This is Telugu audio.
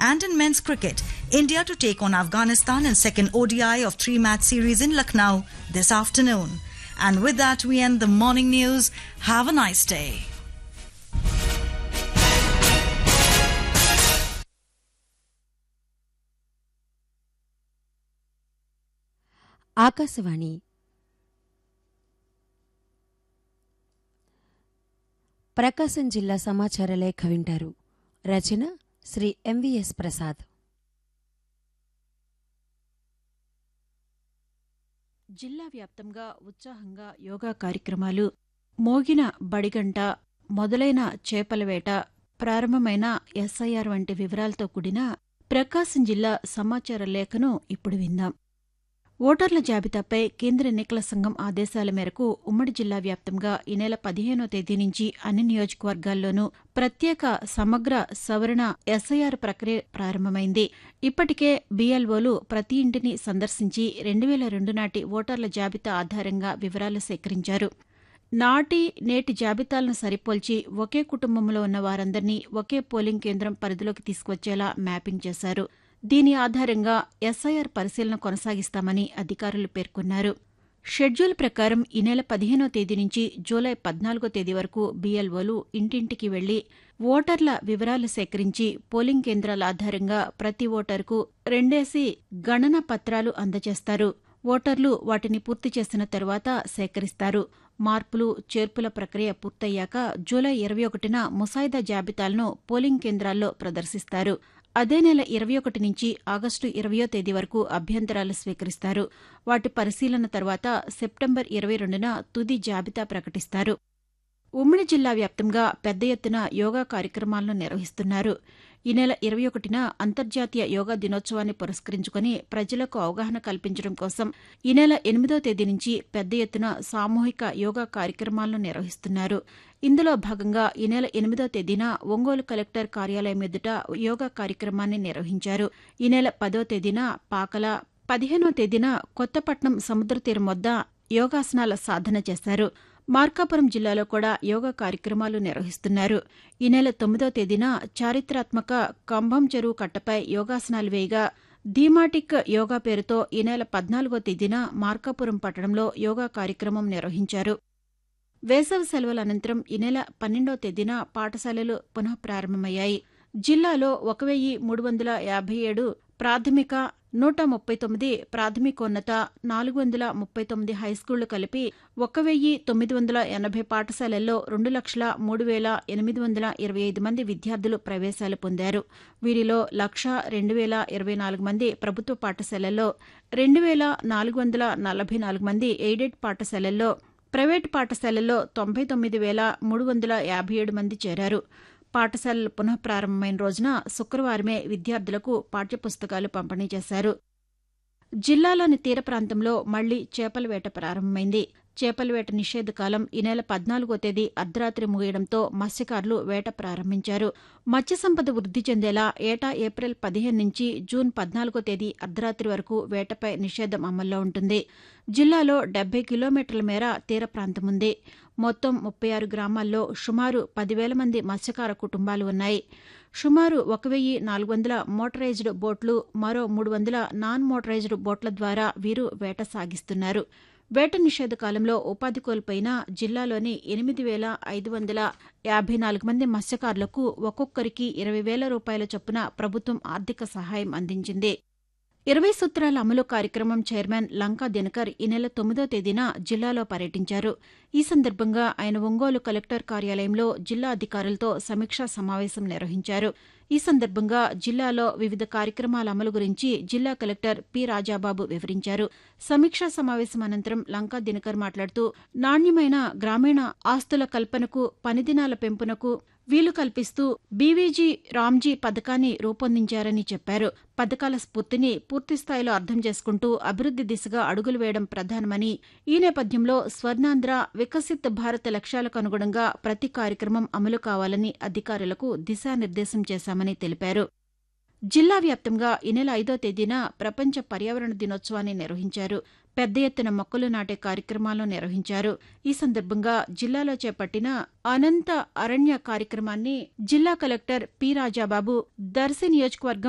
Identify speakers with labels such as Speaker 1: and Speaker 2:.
Speaker 1: And in men's cricket, India to take on Afghanistan in second ODI of three match series in Lucknow this afternoon. And with that, we end the morning news. Have a nice day.
Speaker 2: Akashvani ప్రకాశం జిల్లా సమాచార లేఖ వింటారు రచన శ్రీ ఎంవిఎస్ ప్రసాద్
Speaker 3: జిల్లా వ్యాప్తంగా ఉత్సాహంగా యోగా కార్యక్రమాలు మోగిన బడిగంట మొదలైన చేపల వేట ప్రారంభమైన ఎస్ఐఆర్ వంటి వివరాలతో కూడిన ప్రకాశం జిల్లా సమాచార లేఖను ఇప్పుడు విందాం ఓటర్ల జాబితాపై కేంద్ర ఎన్నికల సంఘం ఆదేశాల మేరకు ఉమ్మడి జిల్లా వ్యాప్తంగా ఈ నెల పదిహేనో తేదీ నుంచి అన్ని నియోజకవర్గాల్లోనూ ప్రత్యేక సమగ్ర సవరణ ఎస్ఐఆర్ ప్రక్రియ ప్రారంభమైంది ఇప్పటికే బీఎల్ఓలు ప్రతి ఇంటిని సందర్శించి రెండు వేల రెండు నాటి ఓటర్ల జాబితా ఆధారంగా వివరాలు సేకరించారు నాటి నేటి జాబితాలను సరిపోల్చి ఒకే కుటుంబంలో ఉన్న వారందరినీ ఒకే పోలింగ్ కేంద్రం పరిధిలోకి తీసుకొచ్చేలా మ్యాపింగ్ చేశారు దీని ఆధారంగా ఎస్ఐఆర్ పరిశీలన కొనసాగిస్తామని అధికారులు పేర్కొన్నారు షెడ్యూల్ ప్రకారం ఈ నెల పదిహేనో తేదీ నుంచి జూలై పద్నాలుగో తేదీ వరకు బీఎల్ఓలు ఇంటింటికి వెళ్లి ఓటర్ల వివరాలు సేకరించి పోలింగ్ కేంద్రాల ఆధారంగా ప్రతి ఓటరుకు రెండేసి గణన పత్రాలు అందజేస్తారు ఓటర్లు వాటిని పూర్తి చేసిన తరువాత సేకరిస్తారు మార్పులు చేర్పుల ప్రక్రియ పూర్తయ్యాక జూలై ఇరవై ఒకటిన ముసాయిదా జాబితాలను పోలింగ్ కేంద్రాల్లో ప్రదర్శిస్తారు అదే నెల ఇరవై ఒకటి నుంచి ఆగస్టు ఇరవయో తేదీ వరకు అభ్యంతరాలు స్వీకరిస్తారు వాటి పరిశీలన తర్వాత సెప్టెంబర్ ఇరవై రెండున తుది జాబితా ప్రకటిస్తారు ఉమ్మడి జిల్లా వ్యాప్తంగా పెద్ద ఎత్తున యోగా కార్యక్రమాలను నిర్వహిస్తున్నారు ఈ నెల ఇరవై ఒకటిన అంతర్జాతీయ యోగా దినోత్సవాన్ని పురస్కరించుకుని ప్రజలకు అవగాహన కల్పించడం కోసం ఈ నెల ఎనిమిదో తేదీ నుంచి పెద్ద ఎత్తున సామూహిక యోగా కార్యక్రమాలను నిర్వహిస్తున్నారు ఇందులో భాగంగా ఈ నెల ఎనిమిదో తేదీన ఒంగోలు కలెక్టర్ కార్యాలయం ఎదుట యోగా కార్యక్రమాన్ని నిర్వహించారు ఈ నెల పదో తేదీన పాకల పదిహేనో తేదీన కొత్తపట్నం సముద్ర తీరం వద్ద యోగాసనాల సాధన చేశారు మార్కాపురం జిల్లాలో కూడా యోగా కార్యక్రమాలు నిర్వహిస్తున్నారు ఈ నెల తొమ్మిదో తేదీన చారిత్రాత్మక కంభం చెరువు కట్టపై యోగాసనాలు వేయగా ధీమాటిక్ యోగా పేరుతో ఈ నెల పద్నాలుగో తేదీన మార్కాపురం పట్టణంలో యోగా కార్యక్రమం నిర్వహించారు వేసవి సెలవుల అనంతరం ఈ నెల పన్నెండో తేదీన పాఠశాలలు పునః ప్రారంభమయ్యాయి జిల్లాలో ఒక వెయ్యి మూడు వందల యాభై ఏడు ప్రాథమిక నూట ముప్పై తొమ్మిది ప్రాథమికోన్నత నాలుగు వందల ముప్పై తొమ్మిది హైస్కూళ్లు కలిపి ఒక వెయ్యి తొమ్మిది వందల ఎనభై పాఠశాలల్లో రెండు లక్షల మూడు వేల ఎనిమిది వందల ఇరవై ఐదు మంది విద్యార్థులు ప్రవేశాలు పొందారు వీరిలో లక్ష రెండు వేల ఇరవై నాలుగు మంది ప్రభుత్వ పాఠశాలల్లో రెండు వేల నాలుగు వందల నలభై నాలుగు మంది ఎయిడెడ్ పాఠశాలల్లో ప్రైవేటు పాఠశాలల్లో తొంభై తొమ్మిది వేల మూడు వందల యాభై ఏడు మంది చేరారు పాఠశాలలు పునః ప్రారంభమైన రోజున శుక్రవారమే విద్యార్థులకు పాఠ్యపుస్తకాలు పంపిణీ చేశారు జిల్లాలోని తీర ప్రాంతంలో మళ్లీ చేపల వేట ప్రారంభమైంది చేపల వేట నిషేధ కాలం ఈ నెల పద్నాలుగో తేదీ అర్ధరాత్రి ముగియడంతో మత్స్యకారులు వేట ప్రారంభించారు మత్స్య సంపద వృద్ధి చెందేలా ఏటా ఏప్రిల్ పదిహేను నుంచి జూన్ పద్నాలుగో తేదీ అర్ధరాత్రి వరకు వేటపై నిషేధం అమల్లో ఉంటుంది జిల్లాలో డెబ్బై కిలోమీటర్ల మేర తీర ప్రాంతం ఉంది మొత్తం ముప్పై ఆరు గ్రామాల్లో సుమారు పదివేల మంది మత్స్యకార కుటుంబాలు ఉన్నాయి సుమారు ఒక వెయ్యి నాలుగు వందల మోటరైజ్డ్ బోట్లు మరో మూడు వందల నాన్ మోటరైజ్డ్ బోట్ల ద్వారా వీరు వేట సాగిస్తున్నారు వేట నిషేధ కాలంలో ఉపాధి కోల్పోయిన జిల్లాలోని ఎనిమిది వేల ఐదు వందల యాభై నాలుగు మంది మత్స్యకారులకు ఒక్కొక్కరికి ఇరవై వేల రూపాయల చొప్పున ప్రభుత్వం ఆర్థిక సహాయం అందించింది ఇరవై సూత్రాల అమలు కార్యక్రమం చైర్మన్ లంకా దినకర్ ఈ నెల తొమ్మిదో తేదీన జిల్లాలో పర్యటించారు ఈ సందర్భంగా ఆయన ఒంగోలు కలెక్టర్ కార్యాలయంలో జిల్లా అధికారులతో సమీక్షా సమావేశం నిర్వహించారు ఈ సందర్భంగా జిల్లాలో వివిధ కార్యక్రమాల అమలు గురించి జిల్లా కలెక్టర్ పి రాజాబాబు వివరించారు సమీక్షా సమావేశం అనంతరం లంకా దినకర్ మాట్లాడుతూ నాణ్యమైన గ్రామీణ ఆస్తుల కల్పనకు పనిదినాల పెంపునకు వీలు కల్పిస్తూ బీవీజీ రామ్జీ పథకాన్ని రూపొందించారని చెప్పారు పథకాల స్ఫూర్తిని పూర్తిస్థాయిలో అర్థం చేసుకుంటూ అభివృద్ది దిశగా అడుగులు వేయడం ప్రధానమని ఈ నేపథ్యంలో స్వర్ణాంధ్ర వికసిత్ భారత్ లక్ష్యాలకు అనుగుణంగా ప్రతి కార్యక్రమం అమలు కావాలని అధికారులకు దిశానిర్దేశం చేశామని తెలిపారు జిల్లా వ్యాప్తంగా ఈ నెల ఐదో తేదీన ప్రపంచ పర్యావరణ దినోత్సవాన్ని నిర్వహించారు పెద్ద ఎత్తున మొక్కలు నాటే కార్యక్రమాలను నిర్వహించారు ఈ సందర్భంగా జిల్లాలో చేపట్టిన అనంత అరణ్య కార్యక్రమాన్ని జిల్లా కలెక్టర్ పి రాజాబాబు దర్శి నియోజకవర్గం